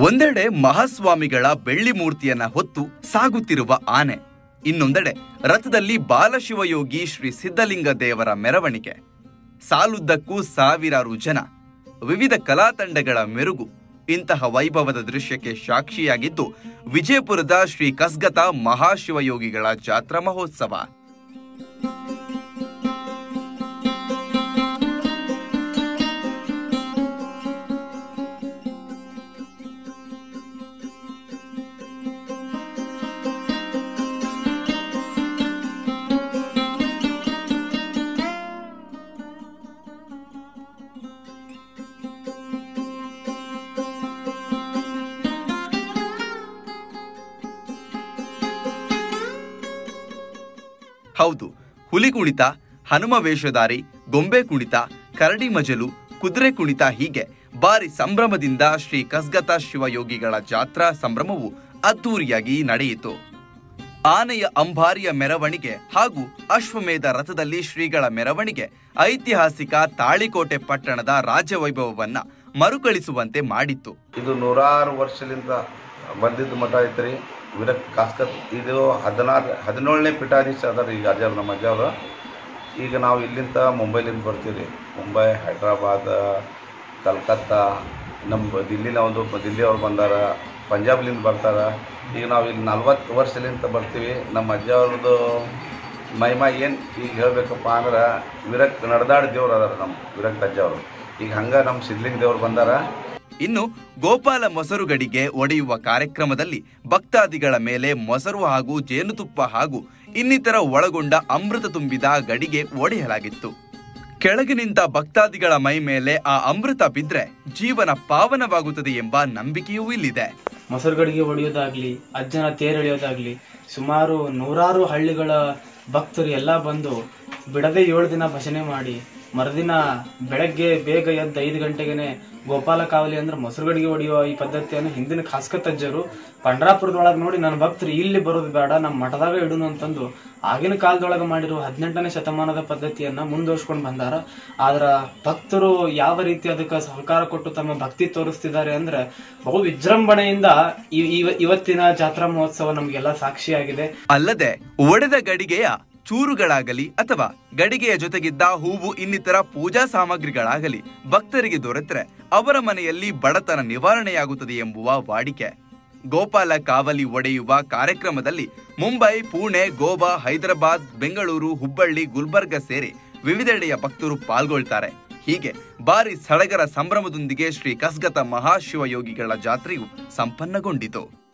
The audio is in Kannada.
ಒಂದೆಡೆ ಮಹಾಸ್ವಾಮಿಗಳ ಬೆಳ್ಳಿ ಮೂರ್ತಿಯನ್ನ ಹೊತ್ತು ಸಾಗುತ್ತಿರುವ ಆನೆ ಇನ್ನೊಂದೆಡೆ ರಥದಲ್ಲಿ ಬಾಲಶಿವಯೋಗಿ ಶ್ರೀ ಸಿದ್ಧಲಿಂಗ ದೇವರ ಮೆರವಣಿಗೆ ಸಾಲುದ್ದಕ್ಕೂ ಸಾವಿರಾರು ಜನ ವಿವಿಧ ಕಲಾ ತಂಡಗಳ ಮೆರುಗು ಇಂತಹ ವೈಭವದ ದೃಶ್ಯಕ್ಕೆ ಸಾಕ್ಷಿಯಾಗಿದ್ದು ವಿಜಯಪುರದ ಶ್ರೀ ಕಸ್ಗತ ಮಹಾಶಿವಯೋಗಿಗಳ ಜಾತ್ರಾ ಮಹೋತ್ಸವ ಹೌದು ಹುಲಿ ಕುಣಿತ ಹನುಮ ವೇಷಧಾರಿ ಗೊಂಬೆ ಕುಣಿತ ಕರಡಿ ಮಜಲು ಕುದುರೆ ಕುಣಿತ ಹೀಗೆ ಬಾರಿ ಸಂಭ್ರಮದಿಂದ ಶ್ರೀ ಕಸ್ಗತ ಶಿವಯೋಗಿಗಳ ಜಾತ್ರಾ ಸಂಭ್ರಮವು ಅದ್ದೂರಿಯಾಗಿ ನಡೆಯಿತು ಆನೆಯ ಅಂಬಾರಿಯ ಮೆರವಣಿಗೆ ಹಾಗೂ ಅಶ್ವಮೇಧ ರಥದಲ್ಲಿ ಶ್ರೀಗಳ ಮೆರವಣಿಗೆ ಐತಿಹಾಸಿಕ ತಾಳಿಕೋಟೆ ಪಟ್ಟಣದ ರಾಜವೈಭವವನ್ನ ಮರುಕಳಿಸುವಂತೆ ಮಾಡಿತ್ತು ಇದು ನೂರಾರು ವರ್ಷಲಿಂದ ಬಂದಿದ್ದ ಮಠ ಐತ್ರಿ ವಿರಕ್ ಕಾಸ್ಕತ್ ಇದು ಹದಿನಾರು ಹದಿನೇಳನೇ ಪೀಠಾಧೀಶ ಅದಾರ ಈಗ ಅಜ್ಜಾರ್ ನಮ್ಮ ಅಜ್ಜಾವ್ರು ಈಗ ನಾವು ಇಲ್ಲಿಂದ ಮುಂಬೈಲಿಂದ ಬರ್ತೀವಿ ಮುಂಬೈ ಹೈದ್ರಾಬಾದ್ ಕಲ್ಕತ್ತಾ ನಮ್ಮ ದಿಲ್ಲಿನ ಒಂದು ದಿಲ್ಲಿಯವ್ರು ಬಂದಾರ ಪಂಜಾಬ್ಲಿಂದ ಬರ್ತಾರ ಈಗ ನಾವು ಇಲ್ಲಿ ನಲ್ವತ್ತು ವರ್ಷಲಿಂದ ಬರ್ತೀವಿ ನಮ್ಮ ಅಜ್ಜವ್ರದ್ದು ಮಹಿಮಾ ಏನು ಈಗ ಹೇಳಬೇಕಪ್ಪ ಅಂದ್ರೆ ವಿರಕ್ ನಡೆದಾಡ್ ದೇವ್ರು ಅದಾರ ನಮ್ಮ ವಿರಕ್ತ ಅಜ್ಜವ್ರು ಈಗ ಹಂಗೆ ನಮ್ಮ ಸಿದ್ಲಿಂಗ ದೇವ್ರು ಬಂದಾರ ಇನ್ನು ಗೋಪಾಲ ಮೊಸರುಗಡಿಗೆ ಒಡೆಯುವ ಕಾರ್ಯಕ್ರಮದಲ್ಲಿ ಭಕ್ತಾದಿಗಳ ಮೇಲೆ ಮೊಸರು ಹಾಗೂ ಜೇನುತುಪ್ಪ ಹಾಗೂ ಇನ್ನಿತರ ಒಳಗೊಂಡ ಅಮೃತ ತುಂಬಿದ ಗಡಿಗೆ ಒಡೆಯಲಾಗಿತ್ತು ಕೆಳಗೆ ನಿಂತ ಭಕ್ತಾದಿಗಳ ಮೈ ಮೇಲೆ ಆ ಅಮೃತ ಬಿದ್ರೆ ಜೀವನ ಪಾವನವಾಗುತ್ತದೆ ಎಂಬ ನಂಬಿಕೆಯೂ ಇಲ್ಲಿದೆ ಮೊಸರುಗಡಿಗೆ ಹೊಡೆಯೋದಾಗ್ಲಿ ಅಜ್ಜನ ತೇರು ಎಳೆಯೋದಾಗ್ಲಿ ಸುಮಾರು ನೂರಾರು ಹಳ್ಳಿಗಳ ಭಕ್ತರು ಎಲ್ಲ ಬಂದು ಬಿಡದೆ ಏಳು ದಿನ ಭಜನೆ ಮಾಡಿ ಮರುದಿನ ಬೆಳಗ್ಗೆ ಬೇಗ ಎದ್ದು ಐದು ಗಂಟೆಗೆನೆ ಗೋಪಾಲ ಕಾವಲಿ ಅಂದ್ರೆ ಮೊಸರುಗಡಿಗೆ ಹೊಡೆಯುವ ಈ ಪದ್ಧತಿಯನ್ನು ಹಿಂದಿನ ಖಾಸ್ಕತಜ್ಜರು ಪಂಡ್ರಾಪುರದೊಳಗೆ ನೋಡಿ ನನ್ನ ಭಕ್ತರು ಇಲ್ಲಿ ಬರೋದು ಬೇಡ ನಮ್ಮ ಮಠದಾಗ ಇಡುನು ಅಂತಂದು ಆಗಿನ ಕಾಲದೊಳಗೆ ಮಾಡಿರುವ ಹದಿನೆಂಟನೇ ಶತಮಾನದ ಪದ್ಧತಿಯನ್ನ ಮುಂದುವರ್ಸ್ಕೊಂಡು ಬಂದಾರ ಆದ್ರ ಭಕ್ತರು ಯಾವ ರೀತಿ ಅದಕ್ಕೆ ಸಹಕಾರ ಕೊಟ್ಟು ತಮ್ಮ ಭಕ್ತಿ ತೋರಿಸ್ತಿದ್ದಾರೆ ಅಂದ್ರೆ ಬಹು ವಿಜೃಂಭಣೆಯಿಂದ ಇ- ಇವ- ಇವತ್ತಿನ ಜಾತ್ರಾ ಮಹೋತ್ಸವ ನಮ್ಗೆಲ್ಲ ಸಾಕ್ಷಿಯಾಗಿದೆ ಅಲ್ಲದೆ ಒಡೆದ ಗಡಿಗೆಯ ಚೂರುಗಳಾಗಲಿ ಅಥವಾ ಗಡಿಗೆಯ ಜೊತೆಗಿದ್ದ ಹೂವು ಇನ್ನಿತರ ಪೂಜಾ ಸಾಮಗ್ರಿಗಳಾಗಲಿ ಭಕ್ತರಿಗೆ ದೊರೆತರೆ ಅವರ ಮನೆಯಲ್ಲಿ ಬಡತನ ನಿವಾರಣೆಯಾಗುತ್ತದೆ ಎಂಬುವ ವಾಡಿಕೆ ಗೋಪಾಲ ಕಾವಲಿ ಒಡೆಯುವ ಕಾರ್ಯಕ್ರಮದಲ್ಲಿ ಮುಂಬೈ ಪುಣೆ ಗೋವಾ ಹೈದರಾಬಾದ್ ಬೆಂಗಳೂರು ಹುಬ್ಬಳ್ಳಿ ಗುಲ್ಬರ್ಗ ಸೇರಿ ವಿವಿಧೆಡೆಯ ಭಕ್ತರು ಪಾಲ್ಗೊಳ್ತಾರೆ ಹೀಗೆ ಬಾರಿ ಸಡಗರ ಸಂಭ್ರಮದೊಂದಿಗೆ ಶ್ರೀ ಕಸ್ಗತ ಮಹಾಶಿವಯೋಗಿಗಳ ಜಾತ್ರೆಯು ಸಂಪನ್ನಗೊಂಡಿತು